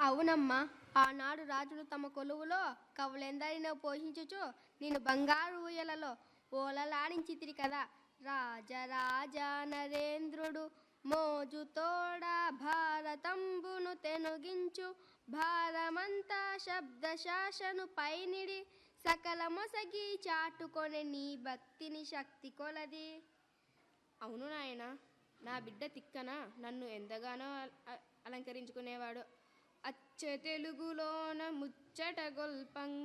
అవునమ్మా ఆనాడు రాజులు తమ కొలువులో కవులెందరినో పోషించుచు నేను బంగారు ఊయలలో ఓలలాడించితిరి కదా రాజరాజ నరేంద్రుడు మోజుతోడ భారతంబును తెనుగించు భారమంతా శబ్ద శాసను పైనిడి సకల మొసగి చాటుకొనే నీ భక్తిని శక్తి కొలది అవును నాయన నా బిడ్డ తిక్కన నన్ను ఎంతగానో అల- అ- అలంకరించుకునేవాడు అచ్చ తెలుగులోన ముచ్చట గొల్పంగా